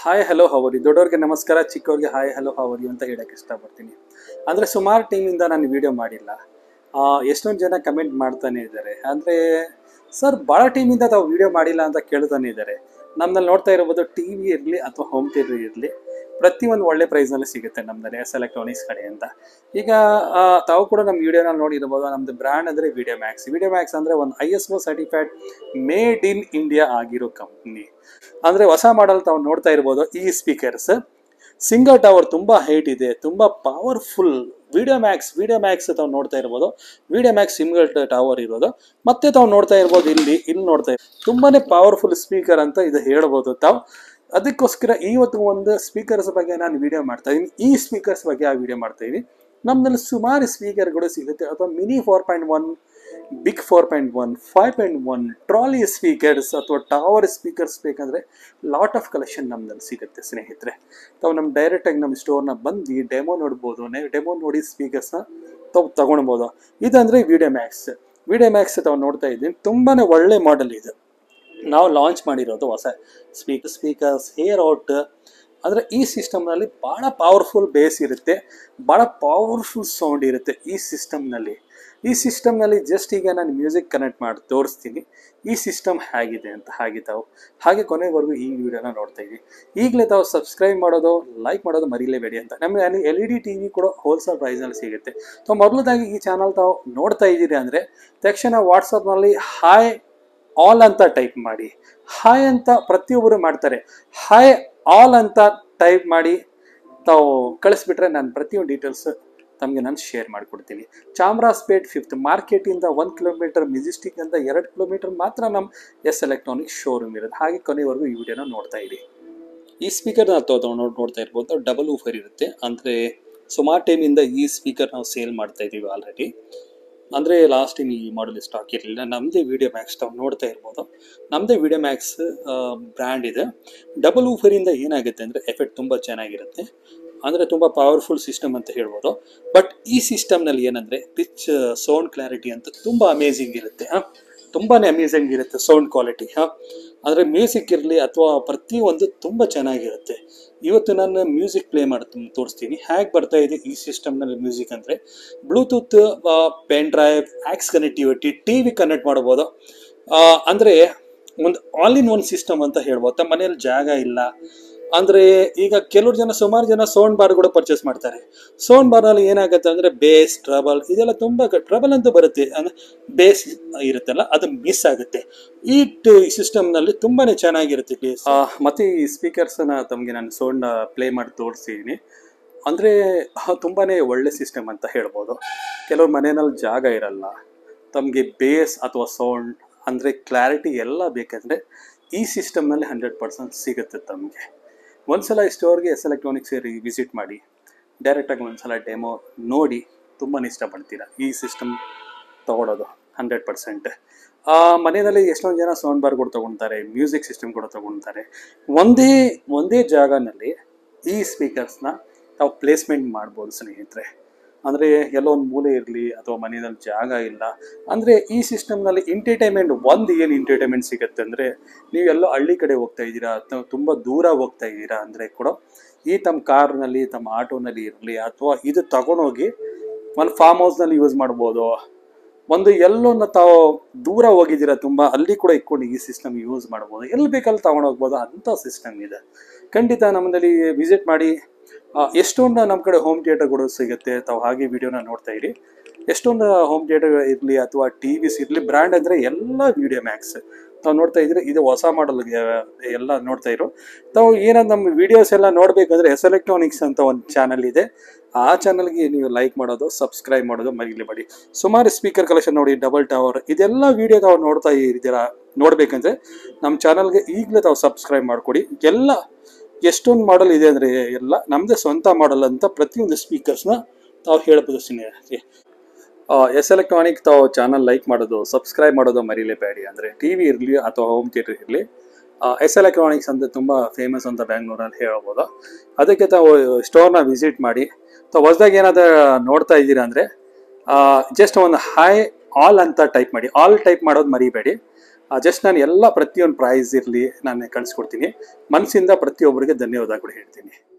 hi hello ಹವರಿ ದೊಡ್ಡವ್ರಿಗೆ ನಮಸ್ಕಾರ ಚಿಕ್ಕವ್ರಿಗೆ hi hello ಹವರಿ ಅಂತ ಹೇಳಕ್ಕೆ ಇಷ್ಟಪಡ್ತೀನಿ ಅಂದರೆ ಸುಮಾರು ಟೀಮಿಂದ ನಾನು ವಿಡಿಯೋ ಮಾಡಿಲ್ಲ ಆ, ಎಷ್ಟೊಂದು ಜನ ಕಮೆಂಟ್ ಮಾಡ್ತಾನೆ ಇದ್ದಾರೆ ಅಂದರೆ ಸರ್ ಭಾಳ ಟೀಮಿಂದ ತಾವು ವಿಡಿಯೋ ಮಾಡಿಲ್ಲ ಅಂತ ಕೇಳ್ತಾನೆ ಇದ್ದಾರೆ ನಮ್ಮಲ್ಲಿ ನೋಡ್ತಾ ಇರ್ಬೋದು ಟಿ ವಿ ಇರಲಿ ಅಥವಾ ಹೋಮ್ ಥಿಯೇಟರ್ ಇರಲಿ ಪ್ರತಿಯೊಂದು ಒಳ್ಳೆ ಪ್ರೈಸ್ನಲ್ಲಿ ಸಿಗುತ್ತೆ ನಮ್ಮಲ್ಲಿ ಎಸ್ ಎಲೆಕ್ಟ್ರಾನಿಕ್ಸ್ ಕಡೆಯಿಂದ ಈಗ ಆ, ತಾವು ಕೂಡ ನಮ್ಮ ವಿಡಿಯೋನ ನೋಡಿರ್ಬೋದು ನಮ್ಮದು ಬ್ರ್ಯಾಂಡ್ ಅಂದರೆ ವಿಡಿಯೋ ಮ್ಯಾಕ್ಸ್ ವಿಡಿಯೋ ಮ್ಯಾಕ್ಸ್ ಅಂದರೆ ಒಂದು I S O certified made in India ಆಗಿರೋ ಕಂಪ್ನಿ ಅಂದರೆ ಹೊಸ ಮಾಡಲ್ ತಾವು ನೋಡ್ತಾ ಇರ್ಬೋದು ಈ ಸ್ಪೀಕರ್ಸ್ ಸಿಂಗಲ್ ಟವರ್ ತುಂಬ ಹೈಟ್ ಇದೆ ತುಂಬ powerful video max video max ತಾವು ನೋಡ್ತಾ ಇರ್ಬೋದು ವಿಡಿಯೋ ಮ್ಯಾಕ್ಸ್ ಸಿಂಗಲ್ ಟವರ್ ಇರೋದು ಮತ್ತೆ ತಾವು ನೋಡ್ತಾ ಇರ್ಬೋದು ಇಲ್ಲಿ ಇಲ್ಲಿ ನೋಡ್ತಾ ಇರ್ ತುಂಬಾನೇ ಪವರ್ಫುಲ್ ಸ್ಪೀಕರ್ ಅಂತ ಇದು ಹೇಳ್ಬೋದು ತಾವು ಅದಕ್ಕೋಸ್ಕರ ಇವತ್ತು ಒಂದು ಸ್ಪೀಕರ್ಸ್ ಬಗ್ಗೆ ನಾನು ವಿಡಿಯೋ ಮಾಡ್ತಾ ಇದ್ದೀನಿ ಈ ಸ್ಪೀಕರ್ಸ್ ಬಗ್ಗೆ ಆ ವಿಡಿಯೋ ಮಾಡ್ತಾ ಇದ್ದೀನಿ ನಮ್ಮಲ್ಲಿ ಸುಮಾರು ಸ್ಪೀಕರ್ಗಳು ಸಿಗುತ್ತೆ ಅಥವಾ mini four point one big four point one five point one trolley speakers ಅಥವಾ ಟವರ್ ಸ್ಪೀಕರ್ಸ್ ಬೇಕಂದ್ರೆ ಲಾಟ್ ಆಫ್ ಕಲೆಕ್ಷನ್ ನಮ್ಮಲ್ಲಿ ಸಿಗುತ್ತೆ ಸ್ನೇಹಿತರೆ ತಾವು ನಮ್ಮ ಡೈರೆಕ್ಟಾಗಿ ನಮ್ಮ ಸ್ಟೋರ್ನ ಬಂದು ಡೆಮೋ ನೋಡ್ಬೋದು ಡೆಮೋ ನೋಡಿ ಸ್ಪೀಕರ್ಸ್ನ ತಾವು ತಗೊಳ್ಬೋದು ಇದಂದರೆ ವಿಡಿಯೋ ಮ್ಯಾಕ್ಸ್ ವಿಡಿಯೋ ಮ್ಯಾಕ್ಸ್ ತಾವು ನೋಡ್ತಾ ಇದ್ದೀನಿ ತುಂಬಾ ಒಳ್ಳೆ ಮಾಡೆಲ್ ಇದು ನಾವು ಲಾಂಚ್ ಮಾಡಿರೋದು ಹೊಸ ಸ್ಪೀಕರ್ ಸ್ಪೀಕರ್ಸ್ ಹೇರ್ ಔಟ್ ಅಂದರೆ ಈ ಸಿಸ್ಟಮ್ನಲ್ಲಿ ಭಾಳ ಪವರ್ಫುಲ್ ಬೇಸ್ ಇರುತ್ತೆ ಭಾಳ ಪವರ್ಫುಲ್ ಸೌಂಡ್ ಇರುತ್ತೆ ಈ ಸಿಸ್ಟಮ್ನಲ್ಲಿ ಈ ಸಿಸ್ಟಮ್ನಲ್ಲಿ ಜಸ್ಟ್ ಈಗ ನಾನು ಮ್ಯೂಸಿಕ್ ಕನೆಕ್ಟ್ ಮಾಡಿ ತೋರಿಸ್ತೀನಿ ಈ ಸಿಸ್ಟಮ್ ಹೇಗಿದೆ ಅಂತ ಹಾಗೆ ತಾವು ಹಾಗೆ ಕೊನೆವರೆಗೂ ಈ ವಿಡಿಯೋನ ನೋಡ್ತಾ ಇದ್ದೀವಿ ಈಗಲೇ ತಾವು ಸಬ್ಸ್ಕ್ರೈಬ್ ಮಾಡೋದು ಲೈಕ್ ಮಾಡೋದು ಮರೀಲೇಬೇಡಿ ಅಂತ ನಮ್ಮ L E D T V ಕೂಡ ಹೋಲ್ಸೇಲ್ ಪ್ರೈಸ್ನಲ್ಲಿ ಸಿಗುತ್ತೆ ಸೊ ಮೊದಲದಾಗಿ ಈ ಚಾನಲ್ ತಾವು ನೋಡ್ತಾ ಇದ್ದೀರಿ ಅಂದರೆ ತಕ್ಷಣ ವಾಟ್ಸಪ್ನಲ್ಲಿ ಹಾಯ್ ಆಲ್ ಅಂತ ಟೈಪ್ ಮಾಡಿ ಹಾಯ್ ಅಂತ ಪ್ರತಿಯೊಬ್ಬರು ಮಾಡ್ತಾರೆ ಹಾಯ್ ಆಲ್ ಅಂತ ಟೈಪ್ ಮಾಡಿ ತಾವು ಕಳಿಸ್ಬಿಟ್ರೆ ನಾನು ಪ್ರತಿಯೊಂದು ಡೀಟೇಲ್ಸ್ ತಮಗೆ ನಾನು ಶೇರ್ ಮಾಡಿಕೊಡ್ತೀನಿ ಚಾಮರಾಜಪೇಟ್ ಫಿಫ್ತ್ ಮಾರ್ಕೆಟಿಂದ ಒಂದು ಕಿಲೋಮೀಟರ್ ಮೆಜೆಸ್ಟಿಕ್ ಅಂತ ಎರಡು ಕಿಲೋಮೀಟರ್ ಮಾತ್ರ ನಮ್ಮ ಎಸ್ ಎಲೆಕ್ಟ್ರಾನಿಕ್ ಶೋರೂಮ್ ಇರೋದು ಹಾಗೆ ಕೊನೆವರೆಗೂ ಈ ವಿಡಿಯೋನ ನೋಡ್ತಾ ಇರಿ ಈ ಸ್ಪೀಕರ್ನ ಅಥವಾ ನೋಡಿ ನೋಡ್ತಾ ಇರ್ಬೋದು ಡಬಲ್ ಊಫರ್ ಇರುತ್ತೆ ಅಂದರೆ ಸುಮಾರು ಟೈಮಿಂದ ಈ ಸ್ಪೀಕರ್ ನಾವು ಸೇಲ್ ಮಾಡ್ತಾ ಇದ್ದೀವಿ ಆಲ್ರೆಡಿ ಅಂದರೆ ಲಾಸ್ಟ್ ಟೈಮ್ ಈ ಮಾಡಲ್ ಸ್ಟಾಕ್ ಇರಲಿಲ್ಲ ನಮ್ಮದೇ ವಿಡಿಯೋ ಮ್ಯಾಕ್ಸ್ ತಾವು ನೋಡ್ತಾ ಇರ್ಬೋದು ನಮ್ಮದೇ ವಿಡಿಯೋ ಮ್ಯಾಕ್ಸ್ ಬ್ರ್ಯಾಂಡ್ ಇದೆ ಡಬಲ್ ಊಫರಿಂದ ಏನಾಗುತ್ತೆ ಅಂದರೆ ಎಫೆಕ್ಟ್ ತುಂಬ ಚೆನ್ನಾಗಿರುತ್ತೆ ಅಂದರೆ ತುಂಬ ಪವರ್ಫುಲ್ ಸಿಸ್ಟಮ್ ಅಂತ ಹೇಳ್ಬೋದು ಬಟ್ ಈ ಸಿಸ್ಟಮ್ನಲ್ಲಿ ಏನಂದರೆ ಪಿಚ್ ಸೌಂಡ್ ಕ್ಲಾರಿಟಿ ಅಂತ ತುಂಬ ಅಮೇಝಿಂಗ್ ಇರುತ್ತೆ ಹಾಂ ತುಂಬಾ ಅಮೇಝಿಂಗ್ ಇರುತ್ತೆ ಸೌಂಡ್ ಕ್ವಾಲಿಟಿ ಹಾಂ ಅಂದರೆ ಮ್ಯೂಸಿಕ್ ಇರಲಿ ಅಥವಾ ಪ್ರತಿಯೊಂದು ತುಂಬ ಚೆನ್ನಾಗಿರುತ್ತೆ ಇವತ್ತು ನಾನು ಮ್ಯೂಸಿಕ್ ಪ್ಲೇ ಮಾಡಿ ತೋರಿಸ್ತೀನಿ ಹೇಗೆ ಬರ್ತಾ ಇದೆ ಈ ಸಿಸ್ಟಮ್ನಲ್ಲಿ ಮ್ಯೂಸಿಕ್ ಅಂದರೆ bluetooth pen drive aux connectivity T V connect ಮಾಡ್ಬೋದು ಅಂದರೆ ಒಂದು ಆಲ್ ಇನ್ ಒನ್ ಸಿಸ್ಟಮ್ ಅಂತ ಹೇಳ್ಬೋದು ತಮ್ಮ ಮನೇಲಿ ಜಾಗ ಇಲ್ಲ ಅಂದರೆ ಈಗ ಕೆಲವ್ರು ಜನ ಸುಮಾರು ಜನ ಸೌಂಡ್ ಬಾರ್ಗಳು ಪರ್ಚೇಸ್ ಮಾಡ್ತಾರೆ ಸೌಂಡ್ ಬಾರ್ನಲ್ಲಿ ಏನಾಗುತ್ತೆ ಅಂದರೆ ಬೇಸ್ ಟ್ರಬಲ್ ಇದೆಲ್ಲ ತುಂಬ ಟ್ರಬಲ್ ಅಂತ ಬರುತ್ತೆ ಅಂದರೆ ಬೇಸ್ ಇರುತ್ತಲ್ಲ ಅದು ಮಿಸ್ ಆಗುತ್ತೆ ಈ ಸಿಸ್ಟಮ್ನಲ್ಲಿ ತುಂಬಾ ಚೆನ್ನಾಗಿರುತ್ತೆ ಬೇಸ್ ಮತ್ತು ಈ ಸ್ಪೀಕರ್ಸನ್ನ ತಮಗೆ ನಾನು ಸೌಂಡ್ನ ಪ್ಲೇ ಮಾಡಿ ತೋರಿಸಿದ್ದೀನಿ ಅಂದರೆ ತುಂಬಾ ಒಳ್ಳೆ ಸಿಸ್ಟಮ್ ಅಂತ ಹೇಳ್ಬೋದು ಕೆಲವ್ರ ಮನೆಯಲ್ಲಿ ಜಾಗ ಇರಲ್ಲ ತಮಗೆ ಬೇಸ್ ಅಥವಾ ಸೌಂಡ್ ಅಂದರೆ ಕ್ಲಾರಿಟಿ ಎಲ್ಲ ಬೇಕಂದರೆ ಈ ಸಿಸ್ಟಮ್ನಲ್ಲಿ ಹಂಡ್ರೆಡ್ ಪರ್ಸೆಂಟ್ ಸಿಗುತ್ತೆ ತಮಗೆ ಒಂದ್ಸಲ ಈ ಸ್ಟೋರ್ಗೆ ಎಸ್ ಎಲೆಕ್ಟ್ರಾನಿಕ್ಸ್ ವಿಸಿಟ್ ಮಾಡಿ ಡೈರೆಕ್ಟಾಗಿ ಒಂದ್ಸಲ ಡೆಮೋ ನೋಡಿ ತುಂಬಾ ಇಷ್ಟಪಡ್ತೀರಾ ಈ ಸಿಸ್ಟಮ್ ತೊಗೊಳೋದು ಹಂಡ್ರೆಡ್ ಪರ್ಸೆಂಟ್ ಮನೆಯಲ್ಲಿ ಎಷ್ಟೊಂದು ಜನ ಸೌಂಡ್ ಬಾರ್ಗಳು ತೊಗೊಳ್ತಾರೆ ಮ್ಯೂಸಿಕ್ ಸಿಸ್ಟಮ್ ಕೂಡ ತೊಗೊಳ್ತಾರೆ ಒಂದೇ ಒಂದೇ ಜಾಗನಲ್ಲಿ ಈ ಸ್ಪೀಕರ್ಸ್ನ ತಾವು ಪ್ಲೇಸ್ಮೆಂಟ್ ಮಾಡ್ಬೋದು ಸ್ನೇಹಿತರೆ ಅಂದರೆ ಎಲ್ಲೋ ಒಂದು ಮೂಲೆ ಇರಲಿ ಅಥವಾ ಮನೆಯಲ್ಲಿ ಜಾಗ ಇಲ್ಲ ಅಂದರೆ ಈ ಸಿಸ್ಟಮ್ನಲ್ಲಿ ಎಂಟರ್ಟೈನ್ಮೆಂಟ್ ಒಂದು ಏನು ಎಂಟರ್ಟೈನ್ಮೆಂಟ್ ಸಿಗುತ್ತೆ ಅಂದರೆ ನೀವೆಲ್ಲೋ ಹಳ್ಳಿ ಕಡೆ ಹೋಗ್ತಾ ಇದ್ದೀರಾ ಅಥವಾ ತುಂಬ ದೂರ ಹೋಗ್ತಾ ಇದ್ದೀರಾ ಅಂದರೆ ಕೂಡ ಈ ತಮ್ಮ ಕಾರ್ನಲ್ಲಿ ತಮ್ಮ ಆಟೋನಲ್ಲಿ ಇರಲಿ ಅಥವಾ ಇದು ತಗೊಂಡೋಗಿ ಒಂದು ಫಾರ್ಮ್ ಹೌಸ್ನಲ್ಲಿ ಯೂಸ್ ಮಾಡ್ಬೋದು ಒಂದು ಎಲ್ಲೊಂದು ತಾವು ದೂರ ಹೋಗಿದ್ದೀರಾ ತುಂಬ ಅಲ್ಲಿ ಕೂಡ ಇಟ್ಕೊಂಡು ಈ ಸಿಸ್ಟಮ್ ಯೂಸ್ ಮಾಡ್ಬೋದು ಎಲ್ಲಿ ಬೇಕಲ್ಲಿ ತಗೊಂಡೋಗ್ಬೋದು ಅಂಥ ಸಿಸ್ಟಮ್ ಇದೆ ಖಂಡಿತ ನಮ್ಮಲ್ಲಿ ವಿಸಿಟ್ ಮಾಡಿ ಆ, ಎಷ್ಟೊಂದು ನಮ್ಮ ಕಡೆ ಹೋಮ್ ಥಿಯೇಟರ್ಗಳು ಸಿಗುತ್ತೆ ತಾವು ಹಾಗೆ ವಿಡಿಯೋನ ನೋಡ್ತಾ ಇರಿ ಎಷ್ಟೊಂದು ಹೋಮ್ ಥಿಯೇಟರ್ ಇರಲಿ ಅಥವಾ ಟಿ ವಿಸ್ ಇರಲಿ ಬ್ರ್ಯಾಂಡ್ ಅಂದರೆ ಎಲ್ಲ ವಿಡಿಯೋ ಮ್ಯಾಕ್ಸ್ ತಾವು ನೋಡ್ತಾ ಇದ್ರೆ ಇದು ಹೊಸ ಮಾಡಲ್ ಎಲ್ಲ ನೋಡ್ತಾ ಇರೋ ತಾವು ಏನಾದ್ರು ನಮ್ಮ ವಿಡಿಯೋಸ್ ಎಲ್ಲ ನೋಡಬೇಕಂದ್ರೆ ಎಸ್ ಎಲೆಕ್ಟ್ರಾನಿಕ್ಸ್ ಅಂತ ಒಂದು ಚಾನಲ್ ಇದೆ ಆ ಚಾನಲ್ಗೆ ನೀವು ಲೈಕ್ ಮಾಡೋದು ಸಬ್ಸ್ಕ್ರೈಬ್ ಮಾಡೋದು ಮರಿಲೇಬೇಡಿ ಸುಮಾರು ಸ್ಪೀಕರ್ ಕಲೆಕ್ಷನ್ ನೋಡಿ ಡಬಲ್ ಟವರ್ ಇದೆಲ್ಲ ವಿಡಿಯೋ ತಾವು ನೋಡ್ತಾ ಇದ್ದೀರಾ ನೋಡ್ಬೇಕಂದ್ರೆ ನಮ್ಮ ಚಾನಲ್ಗೆ ಈಗಲೇ ತಾವು ಸಬ್ಸ್ಕ್ರೈಬ್ ಮಾಡಿಕೊಡಿ ಎಲ್ಲ ಎಷ್ಟೊಂದು ಮಾಡಲ್ ಇದೆ ಅಂದರೆ ಎಲ್ಲ ನಮ್ಮದೇ ಸ್ವಂತ ಮಾಡಲ್ ಅಂತ ಪ್ರತಿಯೊಂದು ಸ್ಪೀಕರ್ಸ್ನ ತಾವು ಹೇಳ್ಬೋದು ಸ್ನೇಹಿತರೆ ಎಸ್ ಎಲೆಕ್ಟ್ರಾನಿಕ್ ತಾವು ಚಾನಲ್ ಲೈಕ್ ಮಾಡೋದು ಸಬ್ಸ್ಕ್ರೈಬ್ ಮಾಡೋದು ಮರಿಲೇಬೇಡಿ ಅಂದರೆ ಟಿ ವಿ ಇರಲಿ ಅಥವಾ ಹೋಮ್ ಥಿಯೇಟರ್ ಇರಲಿ ಎಸ್ ಎಲೆಕ್ಟ್ರಾನಿಕ್ಸ್ ಅಂತ ತುಂಬ ಫೇಮಸ್ ಅಂತ ಬ್ಯಾಂಗ್ಳೂರಲ್ಲಿ ಹೇಳ್ಬೋದು ಅದಕ್ಕೆ ತಾವು ಸ್ಟೋರ್ನ ವಿಸಿಟ್ ಮಾಡಿ ತಾವು ಹೊಸದಾಗಿ ಏನಾದರೂ ನೋಡ್ತಾ ಇದ್ದೀರಾ ಅಂದರೆ ಜಸ್ಟ್ ಒಂದು ಹಾಯ್ ಆಲ್ ಅಂತ ಟೈಪ್ ಮಾಡಿ ಆಲ್ ಟೈಪ್ ಮಾಡೋದು ಮರಿಬೇಡಿ ಜಸ್ಟ್ ನಾನು ಎಲ್ಲ ಪ್ರತಿಯೊಂದು ಪ್ರೈಸ್ ಇರಲಿ ನಾನು ಕಳಿಸ್ಕೊಡ್ತೀನಿ ಮನಸ್ಸಿಂದ ಪ್ರತಿಯೊಬ್ಬರಿಗೆ ಧನ್ಯವಾದ ಕೂಡ ಹೇಳ್ತೀನಿ